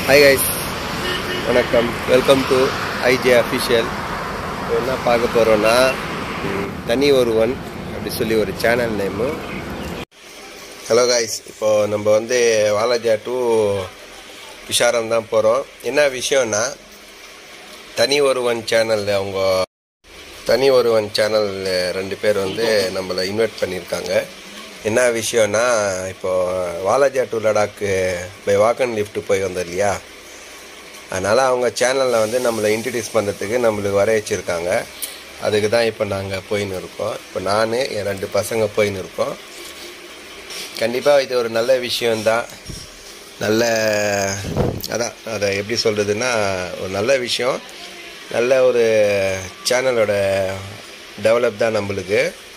Hi guys வணக்கம் welcome to IJ official இப்போ என்ன பார்க்க போகிறோன்னா ம், தனி ஒருவன் அப்படி சொல்லி ஒரு சேனல் நேமு ஹலோ கைஸ் இப்போ நம்ம வந்து வாலாஜா டு விஷாரம் தான் போகிறோம் என்ன விஷயம்னா தனி ஒருவன் சேனல் அவங்க தனி ஒருவன் சேனல் ரெண்டு பேர் வந்து நம்மளை இன்வைட் பண்ணியிருக்காங்க என்ன விஷயம்னா இப்போ Walaja to Ladakh by walk and lift போய் வந்தோம் இல்லையா அதனால் அவங்க சேனலில் வந்து நம்மளை இன்ட்ரடியூஸ் பண்ணுறதுக்கு நம்மளுக்கு வர வச்சுருக்காங்க அதுக்கு தான் இப்போ நாங்கள் போயின்னு இருக்கோம் இப்போ நான் என் ரெண்டு பசங்க போயின்னு இருக்கோம் கண்டிப்பாக இது ஒரு நல்ல விஷயந்தான் நல்ல அதான் அதை எப்படி சொல்கிறதுன்னா ஒரு நல்ல விஷயம் நல்ல ஒரு சேனலோட டெவலப் தான் நம்மளுக்கு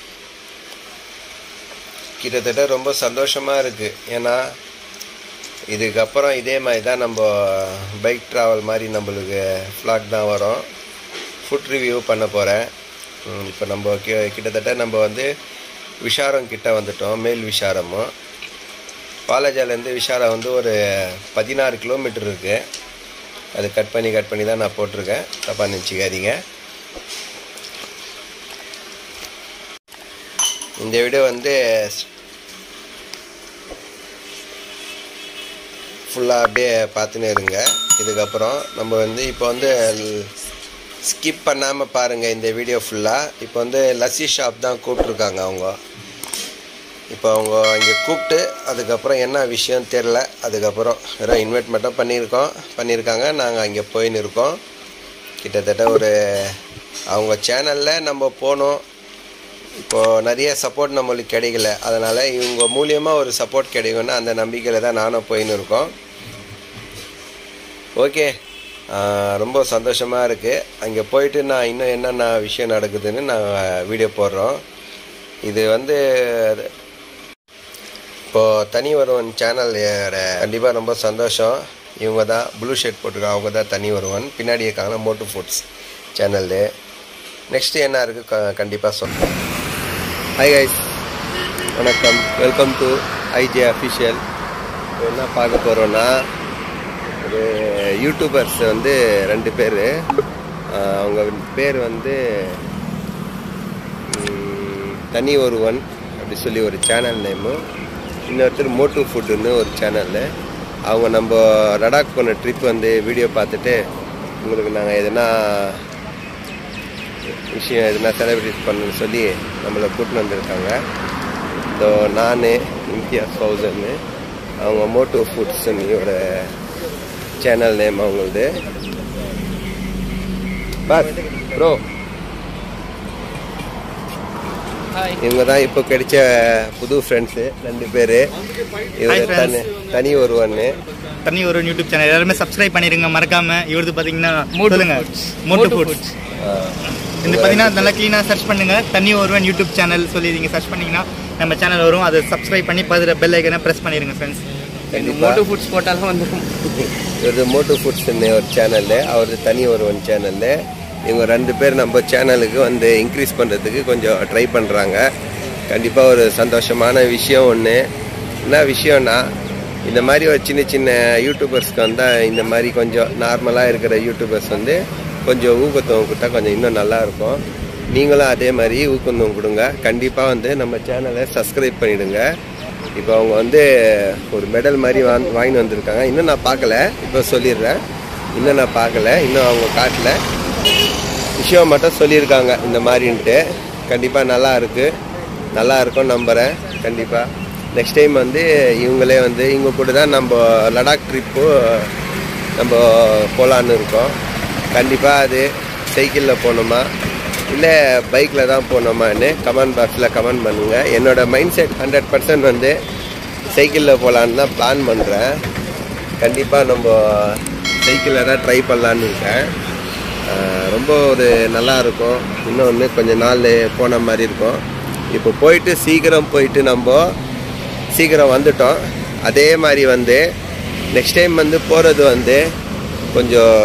கிட்டத்தட்ட ரொம்ப சந்தோஷமாக இருக்குது ஏன்னா இதுக்கப்புறம் இதே மாதிரி தான் நம்ம பைக் ட்ராவல் மாதிரி நம்மளுக்கு ஃப்ளாக் தான் வரும் ஃபுட் ரிவ்யூ பண்ண போகிறேன் இப்போ நம்ம கி- கிட்டத்தட்ட நம்ம வந்து விஷாரம் கிட்ட வந்துட்டோம் மேல் விஷாரமும் பாலாஜாலேருந்து விஷாரம் வந்து ஒரு பதினாறு கிலோமீட்டர் இருக்குது அது கட் பண்ணி கட் பண்ணி தான் நான் போட்டிருக்கேன் தப்பாக நினச்சிக்காதீங்க இந்த வீடியோ வந்து ஃபுல்லாக அப்படியே பார்த்துன்னு இருங்க இதுக்கப்புறம் நம்ம வந்து இப்போ வந்து ஸ்கிப் பண்ணாமல் பாருங்கள் இந்த வீடியோ ஃபுல்லாக இப்போ வந்து லஸ்ஸி ஷாப் தான் கூப்பிட்ருக்காங்க அவங்க இப்போ அவங்க இங்கே கூப்பிட்டு அதுக்கப்புறம் என்ன விஷயம் தெரில அதுக்கப்புறம் வெறும் இன்வைட் மட்டும் பண்ணியிருக்கோம் பண்ணியிருக்காங்க நாங்கள் அங்கே போயின்னு இருக்கோம் கிட்டத்தட்ட ஒரு அவங்க சேனலில் நம்ம போனோம் இப்போது நிறைய சப்போர்ட் நம்மளுக்கு கிடைக்கல அதனால் இவங்க மூலியமாக ஒரு சப்போர்ட் கிடைக்கும்னு அந்த நம்பிக்கையில் தான் நானும் போயின்னு இருக்கோம் ஓகே ரொம்ப சந்தோஷமாக இருக்குது அங்கே போயிட்டு நான் இன்னும் என்னென்ன விஷயம் நடக்குதுன்னு நான் வீடியோ போடுறோம் இது வந்து இப்போது தனி ஒருவன் சேனல் கண்டிப்பாக ரொம்ப சந்தோஷம் இவங்க தான் ப்ளூ ஷர்ட் போட்டிருக்காங்க அவங்க தான் தனி ஒருவன் பின்னாடி இருக்காங்கன்னா மோட்டு ஃபுட்ஸ் சேனல்லு நெக்ஸ்ட்டு என்ன இருக்குது க கண்டிப்பாக சொல்கிறேன் ஹாய் கைஸ் வணக்கம் வெல்கம் டு ஐஜே அஃபிஷியல் என்ன பார்க்க போகிறோன்னா ஒரு யூடியூபர்ஸ் வந்து ரெண்டு பேர் அவங்க பேர் வந்து ம், தனி ஒருவன் அப்படி சொல்லி ஒரு சேனல் நேமு இன்னொருத்தர் மோட்டு ஃபுட்டுன்னு ஒரு சேனலு அவங்க நம்ம லடாக் போன ட்ரிப் வந்து வீடியோ பார்த்துட்டு உங்களுக்கு நாங்கள் எதனா விஷயம் எதுனா செலிப்ரேட் பண்ணணும்னு சொல்லி நம்மளை கூட்டின்னு வந்திருக்காங்க இதோ நான் இம்தியாஸ் ஃபௌசன்னு அவங்க மோட்டோ ஃபுட்ஸ்ன்னு ஒரு சேனல் நேம் அவங்களது பஸ் ப்ரோ இவங்க தான் இப்போ கிடைச்ச புது ஃப்ரெண்ட்ஸு ரெண்டு பேர் இவர் friends. தனி தனி ஒருவன்னு தனி ஒரு யூடியூப் சேனல் எல்லாருமே சப்ஸ்கிரைப் பண்ணிருங்க மறக்காம இவரது பாத்தீங்கன்னா சொல்லுங்க மோட்டு ஃபுட்ஸ் இந்த பாத்தீங்கன்னா நல்லா க்ளீனா சர்ச் பண்ணுங்க தனி ஒருவன் யூடியூப் சேனல் சொல்லி நீங்க சர்ச் பண்ணீங்கன்னா நம்ம சேனல் வரும் அதை சப்ஸ்கிரைப் பண்ணி பதில் பெல் ஐக்கனை பிரஸ் பண்ணிருங்க ஃப்ரெண்ட்ஸ் கண்டிப்பா மோட்டோ ஃபுட்ஸ் போட்டாலும் வந்துடும் இவரது மோட்டோ ஃபுட்ஸ்ன்னு ஒரு சேனலு அவரது தனி ஒருவன் சேனலு இவங்க ரெண்டு பேர் நம்ம சேனலுக்கு வந்து இன்க்ரீஸ் பண்ணுறதுக்கு கொஞ்சம் ட்ரை பண்ணுறாங்க கண்டிப்பாக ஒரு சந்தோஷமான விஷயம் ஒன்று என்ன விஷயம்னா இந்த மாதிரி ஒரு சின்ன சின்ன யூடியூபர்ஸ்க்கு வந்தால் இந்த மாதிரி கொஞ்சம் நார்மலாக இருக்கிற யூடியூபர்ஸ் வந்து கொஞ்சம் ஊக்கத்துவம் கொடுத்தா கொஞ்சம் இன்னும் நல்லா இருக்கும் நீங்களும் அதே மாதிரி ஊக்கத்துவம் கொடுங்க கண்டிப்பாக வந்து நம்ம சேனலை சப்ஸ்கிரைப் பண்ணிவிடுங்க இப்போ அவங்க வந்து ஒரு மெடல் மாதிரி வாங் வாங்கிட்டு வந்திருக்காங்க இன்னும் நான் பார்க்கல இப்போ சொல்லிடுறேன் இன்னும் நான் பார்க்கல இன்னும் அவங்க காட்டல விஷயம் மட்டும் சொல்லியிருக்காங்க இந்த மாதிரின்ட்டு கண்டிப்பாக நல்லா இருக்குது நல்லா இருக்கும் நம்புகிறேன் கண்டிப்பாக நெக்ஸ்ட் டைம் வந்து இவங்களே வந்து இவங்க கூட தான் நம்ம லடாக் ட்ரிப்பு நம்ம போகலான்னு இருக்கோம் கண்டிப்பாக அது சைக்கிளில் போகணுமா இல்லை பைக்கில் தான் போகணுமான்னு கமெண்ட் பாக்ஸில் கமெண்ட் பண்ணுங்கள் என்னோட மைண்ட் செட் ஹண்ட்ரட் பர்சன்ட் வந்து சைக்கிளில் போகலான்னு தான் பிளான் பண்ணுறேன் கண்டிப்பாக நம்ம சைக்கிளில் தான் ட்ரை பண்ணலான்னு இருக்கேன் ஆஹ் ரொம்ப ஒரு நல்லா இருக்கும் இன்னொன்று கொஞ்சம் நாள் போன மாதிரி இருக்கும் இப்போ போயிட்டு சீக்கிரம் போயிட்டு நம்ம சீக்கிரம் வந்துட்டோம் அதே மாதிரி வந்து நெக்ஸ்ட் டைம் வந்து போகிறது வந்து கொஞ்சம்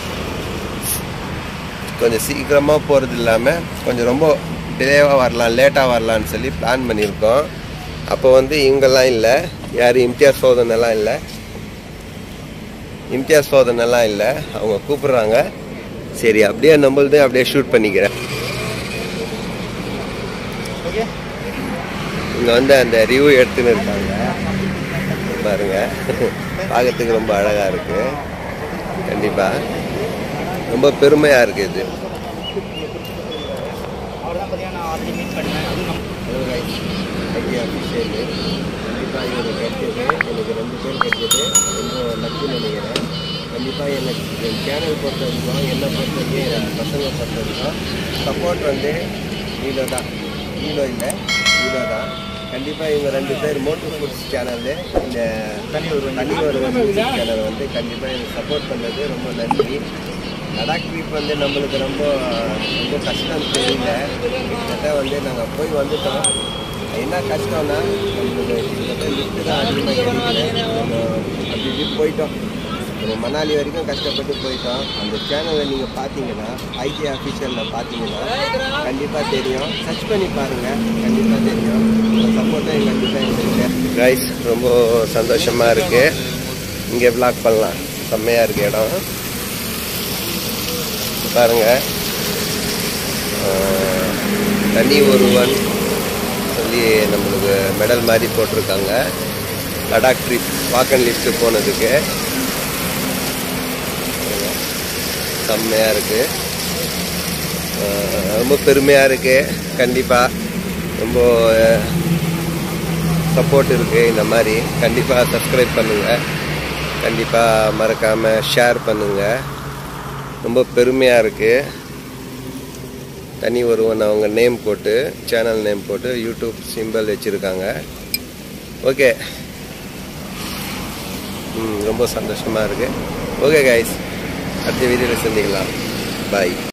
கொஞ்சம் சீக்கிரமாக போகிறது இல்லாமல் கொஞ்சம் ரொம்ப டிலேவாக வரலாம் லேட்டாக வரலான்னு சொல்லி பிளான் பண்ணியிருக்கோம் அப்போ வந்து இவங்கெல்லாம் இல்லை யார் இம்தியாஸ் சோதன் எல்லாம் இல்லை இம்தியாஸ் சோதனைலாம் இல்லை அவங்க கூப்பிடுறாங்க சரி அப்படியே நம்மளது அப்படியே ஷூட் பண்ணிக்கிறேன் ஓகே இங்கே வந்து அந்த ரிவ்யூ எடுத்துன்னு இருக்காங்க பாருங்க பார்க்கறதுக்கு ரொம்ப அழகாக இருக்கு கண்டிப்பாக ரொம்ப பெருமையாக இருக்குது இது அவர் தான் பார்த்தீங்கன்னா நான் ஆல்ரெடி மீட் பண்ணேன் அதுவும் நம்ம ஐடியா அபிஷேக் கண்டிப்பாக இவர் கிடைச்சது எனக்கு ரெண்டு பேர் கிடைச்சது ரொம்ப லக்கு நினைக்கிறேன் கண்டிப்பாக எனக்கு என் சேனல் பொறுத்த வரைக்கும் என்னை பொறுத்த வரைக்கும் ரெண்டு பசங்களை பொறுத்த வரைக்கும் சப்போர்ட் வந்து ஹீரோ தான் ஹீரோ இல்லை ஹீரோ தான் கண்டிப்பாக இவங்க ரெண்டு பேர் மோட்டோ ஃபுட்ஸ் சேனலு இந்த தனி ஒரு தனி ஒரு சேனல் வந்து கண்டிப்பாக எனக்கு சப்போர்ட் பண்ணது ரொம்ப நன்றி லடாக் ட்ரிப் வந்து நம்மளுக்கு ரொம்ப ரொம்ப கஷ்டம் தெரியல கிட்டத்தட்ட வந்து நாங்கள் போய் வந்துட்டோம் என்ன கஷ்டம்னா நம்மளுக்கு கிட்டத்தட்ட லிஃப்ட் தான் அதிகமாக கிடைக்கல நம்ம அப்படி இப்படி போயிட்டோம் நம்ம மணாலி வரைக்கும் கஷ்டப்பட்டு போயிட்டோம் அந்த சேனலை நீங்கள் பார்த்தீங்கன்னா ஐடி அஃபிஷியலில் பார்த்தீங்கன்னா கண்டிப்பாக தெரியும் சர்ச் பண்ணி பாருங்கள் கண்டிப்பாக தெரியும் உங்கள் சப்போர்ட் தான் கண்டிப்பாக எங்களுக்கு கைஸ் ரொம்ப சந்தோஷமாக இருக்குது இங்கே vlog பண்ணலாம் செம்மையாக இருக்கு இடம் பாருங்க ஆஹ், தனி ஒருவன் சொல்லி நம்மளுக்கு மெடல் மாதிரி போட்டிருக்காங்க லடாக் ட்ரிப் வாக்கன் லிஃப்ட் போனதுக்கு பாருங்க, செம்மையா இருக்கு ஆஹ், ரொம்ப பெருமையா இருக்கு கண்டிப்பா ரொம்ப சப்போர்ட் இருக்கு இந்த மாதிரி கண்டிப்பா சப்ஸ்கிரைப் பண்ணுங்க கண்டிப்பா மறக்காம ஷேர் பண்ணுங்க ரொம்ப பெருமையாக இருக்குது தனி ஒருவன் அவங்க நேம் போட்டு சேனல் நேம் போட்டு யூடியூப் சிம்பிள் வச்சுருக்காங்க ஓகே ம் ரொம்ப சந்தோஷமாக இருக்குது ஓகே கைஸ் அடுத்த வீடியோவில் சந்திக்கலாம் பாய்